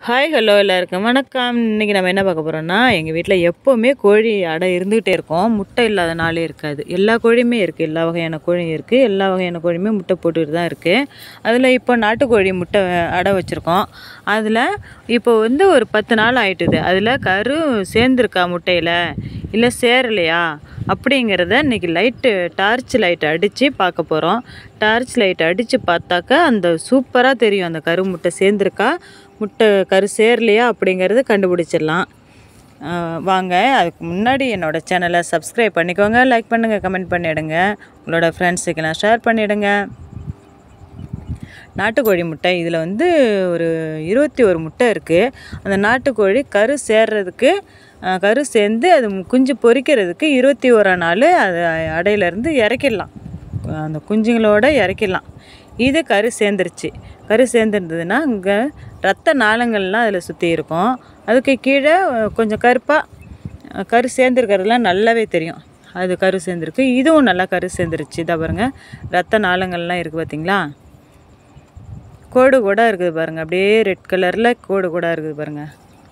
hi hello எல்லாருக்கும் வணக்கம் இன்றைக்கி நம்ம என்ன பார்க்க போகிறோம்னா எங்கள் வீட்டில் எப்போவுமே கோழி அடை இருந்துகிட்டே இருக்கும் முட்டை இல்லாத நாளே இருக்காது எல்லா கோழியுமே இருக்குது எல்லா வகையான கோழியும் இருக்குது எல்லா வகையான கோழியுமே முட்டை போட்டுட்டு தான் இருக்குது அதில் இப்போ நாட்டுக்கோழி முட்டை அடை வச்சுருக்கோம் அதில் இப்போ வந்து ஒரு பத்து நாள் ஆயிட்டுது அதில் கரு சேர்ந்துருக்கா முட்டையில் இல்லை சேரலையா அப்படிங்கிறத இன்றைக்கி லைட்டு டார்ச் லைட் அடித்து பார்க்க போகிறோம் டார்ச் லைட் அடித்து பார்த்தாக்கா அந்த சூப்பராக தெரியும் அந்த கரு முட்டை சேர்ந்துருக்கா முட்டை கரு சேரலையா அப்படிங்கிறத கண்டுபிடிச்சிடலாம் ஆஹ் வாங்க அதுக்கு முன்னாடி என்னோடய சேனலை சப்ஸ்கிரைப் பண்ணிக்கோங்க லைக் பண்ணுங்கள் கமெண்ட் பண்ணிவிடுங்க உங்களோட ஃப்ரெண்ட்ஸுக்கெல்லாம் ஷேர் பண்ணிவிடுங்க நாட்டுக்கோழி முட்டை இதில் வந்து ஒரு இருபத்தி ஒரு முட்டை இருக்குது அந்த நாட்டுக்கோழி கரு சேர்றதுக்கு அஹ், கரு சேர்ந்து அது மு- குஞ்சு பொரிக்கிறதுக்கு இருபத்தி ஓரா நாள் அது அடையிலேருந்து இறக்கிடலாம் அந்த குஞ்சுங்களோட இறக்கிடலாம் இது கரு சேர்ந்துருச்சு கரு சேர்ந்துருந்ததுன்னா இங்கே ரத்த நாளங்கள்லாம் அதில் சுற்றி இருக்கும் அதுக்கு கீழே அஹ், கொஞ்சம் கருப்பாக கரு சேர்ந்துருக்கிறதுலாம் நல்லாவே தெரியும் அது கரு சேர்ந்துருக்கு இதுவும் நல்லா கரு சேர்ந்துருச்சு இதை பாருங்கள் ரத்த நாளங்கள்லாம் இருக்குது பார்த்தீங்களா கோடு கூட இருக்குது பாருங்கள் அப்படியே ரெட் கலரில் கோடு கூட இருக்குது பாருங்கள்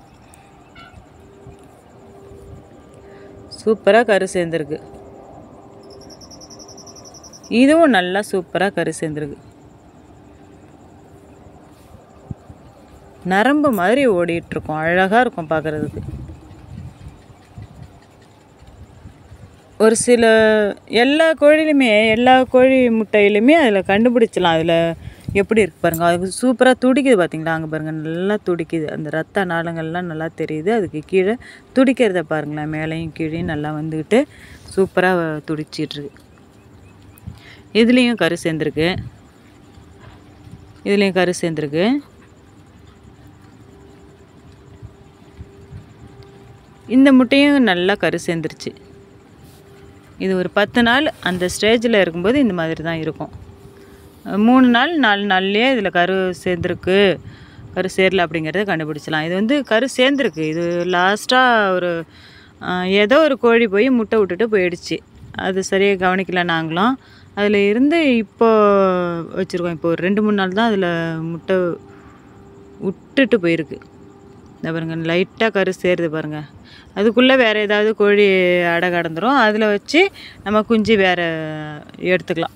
சூப்பராக கரு சேர்ந்துருக்கு இதுவும் நல்லா சூப்பராக கரு சேர்ந்துருக்கு நரம்பு மாதிரி ஓடிட்டு இருக்கும் அழகாக இருக்கும் பார்க்குறதுக்கு ஒரு சில எல்லா கோழிலையுமே எல்லா கோழி முட்டையிலுமே அதில் கண்டுபிடிச்சலாம் அதில் எப்படி இருக்கு பாருங்க அதுக்கு சூப்பராக துடிக்குது பார்த்தீங்களா அங்கே பாருங்கள் நல்லா துடிக்குது அந்த ரத்த நாளங்கள்லாம் நல்லா தெரியுது அதுக்கு கீழே துடிக்கிறத பாருங்களேன் மேலேயும் கீழேயும் நல்லா வந்துக்கிட்டு சூப்பராக துடிச்சிட்ருக்கு இதுலேயும் கரு சேர்ந்துருக்கு இதுலேயும் கரு சேர்ந்துருக்கு இந்த முட்டையும் நல்லா கரு சேர்ந்துருச்சு இது ஒரு பத்து நாள் அந்த ஸ்டேஜில் இருக்கும்போது இந்த மாதிரி தான் இருக்கும் அஹ் மூணு நாள் நாலு நாள்லேயே இதில் கரு சேர்ந்துருக்கு கரு சேரல அப்படிங்கிறத கண்டுபிடிச்சலாம் இது வந்து கரு சேர்ந்துருக்கு இது லாஸ்ட்டாக ஒரு அஹ், ஏதோ ஒரு கோழி போய் முட்டை விட்டுட்டு போயிடுச்சு அது சரியாக கவனிக்கல நாங்களும் அதில் இருந்து இப்போ வச்சுருக்கோம் இப்போ ஒரு ரெண்டு மூணு நாள் தான் அதில் முட்டை விட்டுட்டு போயிருக்கு இந்த பாருங்க லைட்டாக கரு சேருது பாருங்கள் அதுக்குள்ளே வேறு ஏதாவது கோழி அடை கடந்துரும் அதில் வச்சு நம்ம குஞ்சு வேறு எடுத்துக்கலாம்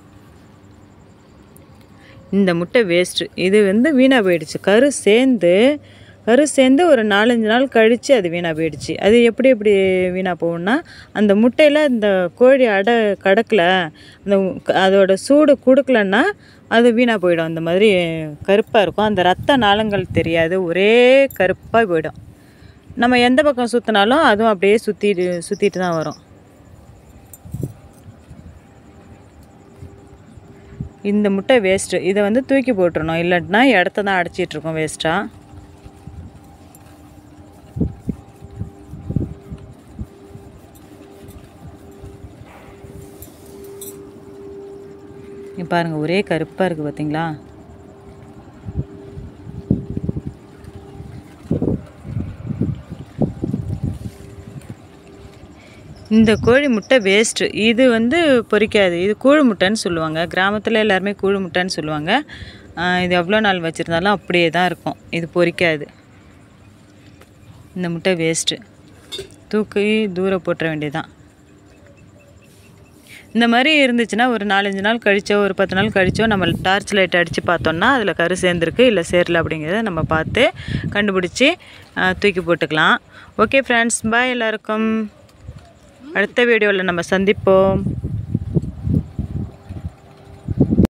இந்த முட்டை வேஸ்ட்டு இது வந்து வீணாக போயிடுச்சு கரு சேர்ந்து கரு சேர்ந்து ஒரு நாலஞ்சு நாள் கழித்து அது வீணாக போயிடுச்சு அது எப்படி எப்படி வீணாக போகும்னா அந்த முட்டையில் இந்த கோழி அடை கடக்கல அந்த உ- அதோட சூடு கொடுக்கலன்னா அது வீணாக போயிடும் அந்த மாதிரி கருப்பாக இருக்கும் அந்த ரத்த நாளங்கள் தெரியாது ஒரே கருப்பாக போயிடும் நம்ம எந்த பக்கம் சுற்றினாலும் அதுவும் அப்படியே சுற்றிட்டு சுற்றிட்டு தான் வரும் இந்த முட்டை வேஸ்ட்டு இதை வந்து தூக்கி போட்டுறணும் இல்லாட்டினா இடத்த தான் அடைச்சிட்டு இருக்கோம் வேஸ்ட்டாக இங்க பாருங்க ஒரே கருப்பாக இருக்குது பார்த்தீங்களா இந்த கோழி முட்டை வேஸ்ட்டு இது வந்து பொரிக்காது இது கூழு முட்டைன்னு சொல்லுவாங்க கிராமத்தில் எல்லாருமே கூழு முட்டைன்னு சொல்லுவாங்க ஆஹ் இது எவ்வளோ நாள் வச்சுருந்தாலும் அப்படியே தான் இருக்கும் இது பொரிக்காது இந்த முட்டை வேஸ்ட்டு தூக்கி தூர போட்டுற வேண்டியதுதான் இந்த மாதிரி இருந்துச்சுன்னா ஒரு நாலஞ்சு நாள் கழிச்சோ ஒரு பத்து நாள் கழிச்சோ நம்ம டார்ச் லைட் அடித்து பார்த்தோம்னா அதில் கரு சேர்ந்துருக்கு இல்லை சேரல அப்படிங்கிறத நம்ம பார்த்து கண்டுபிடிச்சி ஆஹ் தூக்கி போட்டுக்கலாம் ஓகே ஃப்ரெண்ட்ஸ் பாய் எல்லாருக்கும் அடுத்த வீடியோவில் நம்ம சந்திப்போம்